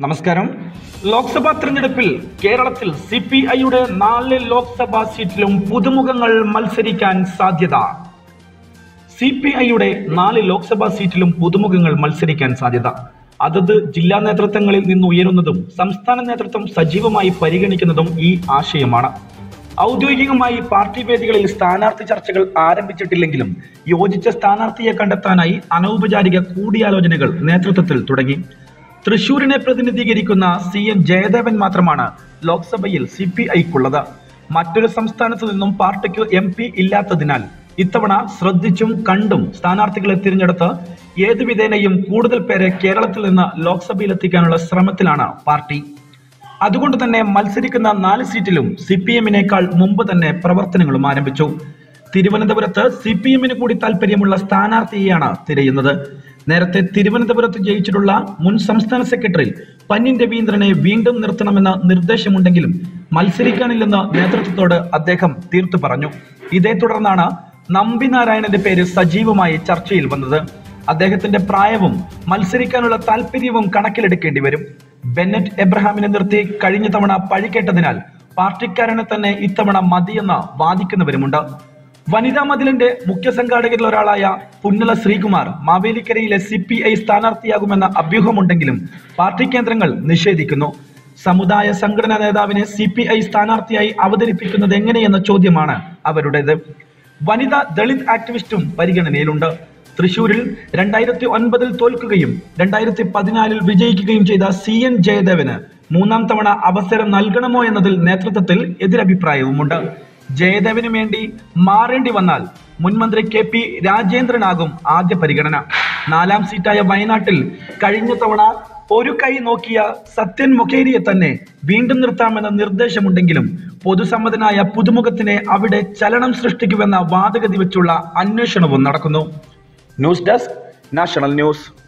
നമസ്കാരം ലോക്സഭാ തെരഞ്ഞെടുപ്പിൽ കേരളത്തിൽ സി പി ഐയുടെ നാല് ലോക്സഭാ സീറ്റിലും പുതുമുഖങ്ങൾ മത്സരിക്കാൻ സാധ്യത സി പി ഐയുടെ നാല് ലോക്സഭാ സീറ്റിലും പുതുമുഖങ്ങൾ മത്സരിക്കാൻ സാധ്യത അതത് ജില്ലാ നേതൃത്വങ്ങളിൽ നിന്ന് ഉയരുന്നതും സംസ്ഥാന നേതൃത്വം സജീവമായി പരിഗണിക്കുന്നതും ഈ ആശയമാണ് ഔദ്യോഗികമായി പാർട്ടി വേദികളിൽ സ്ഥാനാർത്ഥി ചർച്ചകൾ ആരംഭിച്ചിട്ടില്ലെങ്കിലും യോജിച്ച സ്ഥാനാർത്ഥിയെ കണ്ടെത്താനായി അനൗപചാരിക കൂടിയാലോചനകൾ നേതൃത്വത്തിൽ തുടങ്ങി തൃശൂരിനെ പ്രതിനിധീകരിക്കുന്ന സി എൻ ജയദേവൻ മാത്രമാണ് ലോക്സഭയിൽ സി പി ഐക്കുള്ളത് മറ്റൊരു സംസ്ഥാനത്തു നിന്നും പാർട്ടിക്ക് എം പി ഇല്ലാത്തതിനാൽ ഇത്തവണ ശ്രദ്ധിച്ചും കണ്ടും സ്ഥാനാർത്ഥികളെ തിരഞ്ഞെടുത്ത് ഏതു വിധേനയും കൂടുതൽ പേരെ കേരളത്തിൽ നിന്ന് ലോക്സഭയിൽ എത്തിക്കാനുള്ള ശ്രമത്തിലാണ് പാർട്ടി അതുകൊണ്ട് തന്നെ മത്സരിക്കുന്ന നാല് സീറ്റിലും സി പി എമ്മിനേക്കാൾ മുമ്പ് തന്നെ പ്രവർത്തനങ്ങളും ആരംഭിച്ചു തിരുവനന്തപുരത്ത് സി പി എമ്മിന് കൂടി താല്പര്യമുള്ള സ്ഥാനാർത്ഥിയെയാണ് തിരയുന്നത് നേരത്തെ തിരുവനന്തപുരത്ത് ജയിച്ചിട്ടുള്ള മുൻ സംസ്ഥാന സെക്രട്ടറി പന്നിൻ രവീന്ദ്രനെ വീണ്ടും നിർത്തണമെന്ന നിർദ്ദേശമുണ്ടെങ്കിലും മത്സരിക്കാനില്ലെന്ന് നേതൃത്വത്തോട് അദ്ദേഹം തീർത്തു പറഞ്ഞു ഇതേ തുടർന്നാണ് നമ്പി നാരായണന്റെ പേര് സജീവമായി ചർച്ചയിൽ വന്നത് അദ്ദേഹത്തിന്റെ പ്രായവും മത്സരിക്കാനുള്ള താല്പര്യവും കണക്കിലെടുക്കേണ്ടി വരും ബെന്നറ്റ് എബ്രഹാമിനെ നിർത്തി കഴിഞ്ഞ തവണ പഴിക്കേട്ടതിനാൽ പാർട്ടിക്കാരനെ തന്നെ ഇത്തവണ മതിയെന്ന് വാദിക്കുന്നവരുമുണ്ട് വനിതാ മതിലിന്റെ മുഖ്യ സംഘാടകരിൽ ഒരാളായ പുന്നല ശ്രീകുമാർ മാവേലിക്കരയിലെ സി പി ഐ സ്ഥാനാർത്ഥിയാകുമെന്ന അഭ്യൂഹമുണ്ടെങ്കിലും പാർട്ടി കേന്ദ്രങ്ങൾ നിഷേധിക്കുന്നു സമുദായ സംഘടനാ നേതാവിനെ സി പി ഐ സ്ഥാനാർത്ഥിയായി അവതരിപ്പിക്കുന്നത് എങ്ങനെയെന്ന ചോദ്യമാണ് അവരുടേത് വനിതാ ദളിത് ആക്ടിവിസ്റ്റും പരിഗണനയിലുണ്ട് തൃശൂരിൽ രണ്ടായിരത്തി ഒൻപതിൽ തോൽക്കുകയും രണ്ടായിരത്തി പതിനാലിൽ വിജയിക്കുകയും ചെയ്ത സി എൻ ജയദേവന് മൂന്നാം തവണ അവസരം നൽകണമോ എന്നതിൽ നേതൃത്വത്തിൽ എതിരഭിപ്രായവുമുണ്ട് ജയദേവന് വേണ്ടി മാറേണ്ടി വന്നാൽ മുൻമന്ത്രി കെ പി രാജേന്ദ്രനാകും ആദ്യ പരിഗണന നാലാം സീറ്റായ വയനാട്ടിൽ കഴിഞ്ഞ തവണ ഒരു കൈ നോക്കിയ സത്യൻ മൊക്കേരിയെ തന്നെ വീണ്ടും നിർത്താമെന്ന നിർദ്ദേശമുണ്ടെങ്കിലും പൊതുസമ്മതനായ പുതുമുഖത്തിനെ അവിടെ ചലനം സൃഷ്ടിക്കുമെന്ന വാദഗതി വെച്ചുള്ള അന്വേഷണവും നടക്കുന്നു ന്യൂസ് ഡെസ്ക് നാഷണൽ ന്യൂസ്